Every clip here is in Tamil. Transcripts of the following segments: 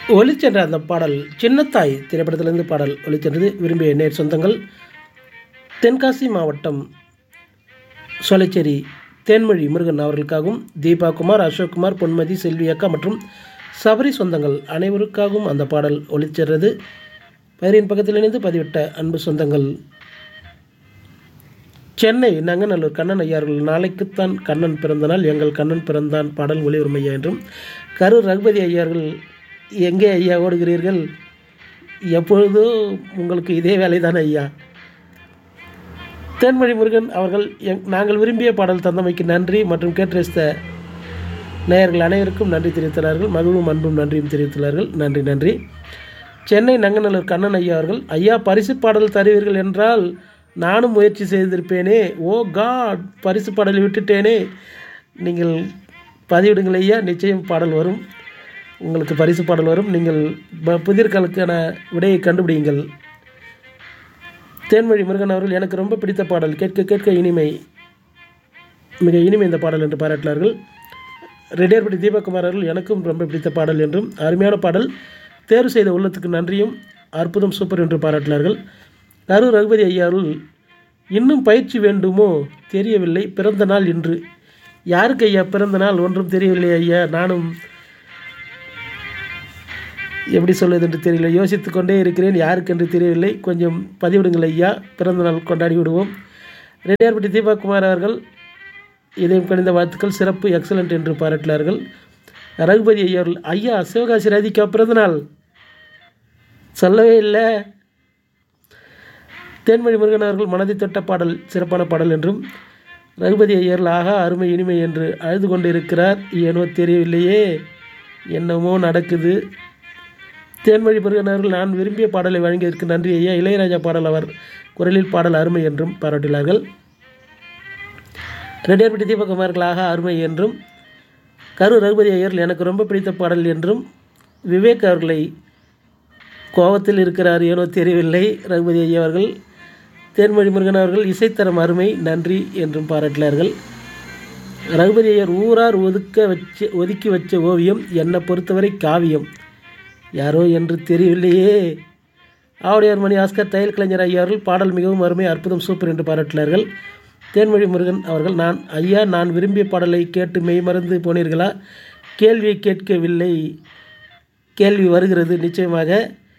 ஒளிச்சென்ற அந்த பாடல் சின்னத்தாய் திரைப்படத்திலிருந்து பாடல் ஒளிச்சென்றது விரும்பிய நேர் சொந்தங்கள் தென்காசி மாவட்டம் சோலைச்சேரி தேன்மொழி முருகன் அவர்களுக்காகவும் தீபா குமார் அசோக்குமார் பொன்மதி செல்வி அக்கா மற்றும் சபரி சொந்தங்கள் அனைவருக்காகவும் அந்த பாடல் ஒளிச்சென்றது பயிரின் பக்கத்தில் இணைந்து பதிவிட்ட அன்பு சொந்தங்கள் சென்னை நங்கநல்லூர் கண்ணன் ஐயார்கள் நாளைக்குத்தான் கண்ணன் பிறந்த நாள் எங்கள் கண்ணன் பிறந்தான் பாடல் ஒளிவரும் ஐயா என்றும் கரூர் ரகுபதி ஐயார்கள் எங்கே ஐயா ஓடுகிறீர்கள் எப்பொழுதோ உங்களுக்கு இதே வேலைதான் ஐயா தேன்மொழி முருகன் அவர்கள் எங் நாங்கள் விரும்பிய பாடல் தந்தமைக்கு நன்றி மற்றும் கேட்டரசித்த நேயர்கள் அனைவருக்கும் நன்றி தெரிவித்துள்ளார்கள் மகிழும் அன்பும் நன்றியும் தெரிவித்துள்ளார்கள் நன்றி நன்றி சென்னை நங்கநல்லூர் கண்ணன் ஐயா அவர்கள் ஐயா பரிசு பாடல் தருவீர்கள் என்றால் நானும் முயற்சி செய்திருப்பேனே ஓ காட் பரிசு பாடலை விட்டுட்டேனே நீங்கள் பதிவிடுங்கள் ஐயா நிச்சயம் பாடல் வரும் உங்களுக்கு பரிசு பாடல் வரும் நீங்கள் ப- புதிர்களுக்கான விடையை கண்டுபிடியுங்கள் தேன்மொழி முருகன் அவர்கள் எனக்கு ரொம்ப பிடித்த பாடல் கேட்க கேட்க இனிமை மிக இனிமை இந்த பாடல் என்று பாராட்டினார்கள் ரெடியார்பட்டி தீபக்குமார் அவர்கள் எனக்கும் ரொம்ப பிடித்த பாடல் என்றும் அருமையான பாடல் தேர்வு செய்த உள்ளத்துக்கு நன்றியும் அற்புதம் சூப்பர் என்று பாராட்டினார்கள் கரூர் ரகுபதி ஐயா அவர்கள் இன்னும் பயிற்சி வேண்டுமோ தெரியவில்லை பிறந்த நாள் இன்று யாருக்கு ஐயா பிறந்த நாள் ஒன்றும் தெரியவில்லை ஐயா நானும் எப்படி சொல்வது என்று தெரியல யோசித்து கொண்டே இருக்கிறேன் யாருக்கு என்று தெரியவில்லை கொஞ்சம் பதிவிடுங்கள் ஐயா பிறந்த நாள் கொண்டாடி விடுவோம் ரெட்டியார்பட்டி தீபக்குமார் அவர்கள் இதயம் கணிந்த வாழ்த்துக்கள் சிறப்பு எக்ஸலண்ட் என்று பாராட்டினார்கள் ரகுபதி ஐயா அவர்கள் ஐயா சிவகாசி ராதிகா பிறந்தநாள் சொல்லவே இல்லை தேன்மொழி முருகன் அவர்கள் மனதை தொட்ட பாடல் சிறப்பான பாடல் என்றும் ரகுபதி ஐயர்கள் ஆகா அருமை இனிமை என்று அழுது கொண்டிருக்கிறார் ஏனோ தெரியவில்லையே என்னமோ நடக்குது தேன்மொழி முருகன் அவர்கள் நான் விரும்பிய பாடலை வழங்கியதற்கு நன்றி ஐயா இளையராஜா பாடல் அவர் குரலில் பாடல் அருமை என்றும் பாராட்டினார்கள் ரெட்டியார்பட்டி தீபகுமார்களாக அருமை என்றும் கரூர் ரகுபதி ஐயர்கள் எனக்கு ரொம்ப பிடித்த பாடல் என்றும் விவேக் அவர்களை கோபத்தில் இருக்கிறார் ஏனோ தெரியவில்லை ரகுபதி ஐயா அவர்கள் தேன்மொழி முருகன் அவர்கள் இசைத்தரம் அருமை நன்றி என்றும் பாராட்டினார்கள் ரகுபதி ஐயர் ஊரார் ஒதுக்க வச்சு ஒதுக்கி வச்ச ஓவியம் என்னை பொறுத்தவரை காவியம் யாரோ என்று தெரியவில்லையே ஆவுடையார் மணி ஆஸ்கர் தையல் கலைஞர் ஐயா அவர்கள் பாடல் மிகவும் அருமை அற்புதம் சூப்பர் என்று பாராட்டினார்கள் தேன்மொழி முருகன் அவர்கள் நான் ஐயா நான் விரும்பிய பாடலை கேட்டு மெய்மறந்து போனீர்களா கேள்வியை கேட்கவில்லை கேள்வி வருகிறது நிச்சயமாக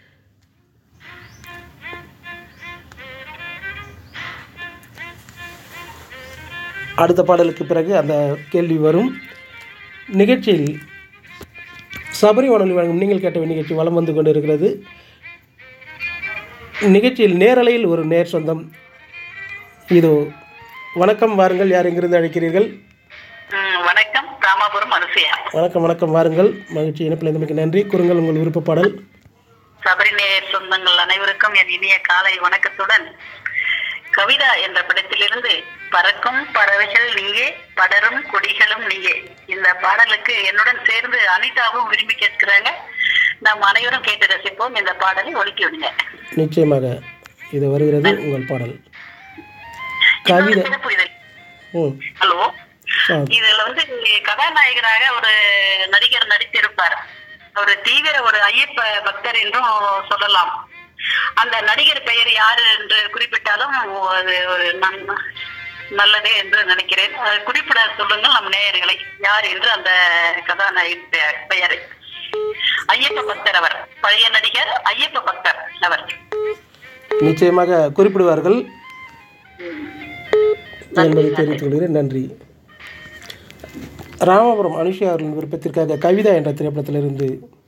அடுத்த பாடலுக்கு பிறகு அந்த கேள்வி வரும் நிகழ்ச்சியில் சபரி வானொலி வழங்கும் நீங்கள் கேட்ட நிகழ்ச்சி வலம் வந்து கொண்டிருக்கிறது நிகழ்ச்சியில் நேரலையில் ஒரு நேர் சொந்தம் இதோ வணக்கம் வாருங்கள் யார் எங்கிருந்து அழைக்கிறீர்கள் ம், வணக்கம் ராமாபுரம் அனுசையா வணக்கம் வணக்கம் வாருங்கள் மகிழ்ச்சி இணைப்பில் இருந்தமைக்கு நன்றி குறுங்கள் உங்கள் விருப்ப பாடல் சபரிநேயர் சொந்தங்கள் அனைவருக்கும் என் இனிய காலை வணக்கத்துடன் கவிதா என்ற படத்திலிருந்து பறக்கும் பறவைகள் நீயே படரும் கொடிகளும் நீயே இந்த பாடலுக்கு என்னுடன் சேர்ந்து அனிதாவும் விரும்பி கேட்கிறாங்க நாம் அனைவரும் கேட்டு ரசிப்போம் இந்த பாடலை ஒலிக்கி விடுங்க நிச்சயமாக இது வருகிறது உங்கள் பாடல் கவிதை இன்னொரு சிறப்பு இதில் ம் ஹலோ ஆ, இதுல வந்து கதாநாயகனாக ஒரு நடிகர் நடித்திருப்பார் ஒரு தீவிர ஒரு ஐயப்ப பக்தர் என்றும் சொல்லலாம் அந்த நடிகர் பெயர் யாரு என்று குறிப்பிட்டாலும் அது ஒரு நன்- நல்லதே என்று நினைக்கிறேன் அது குறிப்பிட சொல்லுங்கள் நம் நேயர்களை யார் என்று அந்த கதாநாயகன் பெயர் பெயரை ஐயப்ப பக்தர் அவர் பழைய நடிகர் ஐயப்ப பக்தர் அவர் நிச்சயமாக குறிப்பிடுவார்கள் என்பதை தெரிவித்துக் கொள்கிறேன் நன்றி ராமபுரம் அனுஷியா அவர்களின் விருப்பத்திற்காக கவிதா என்ற திரைப்படத்திலிருந்து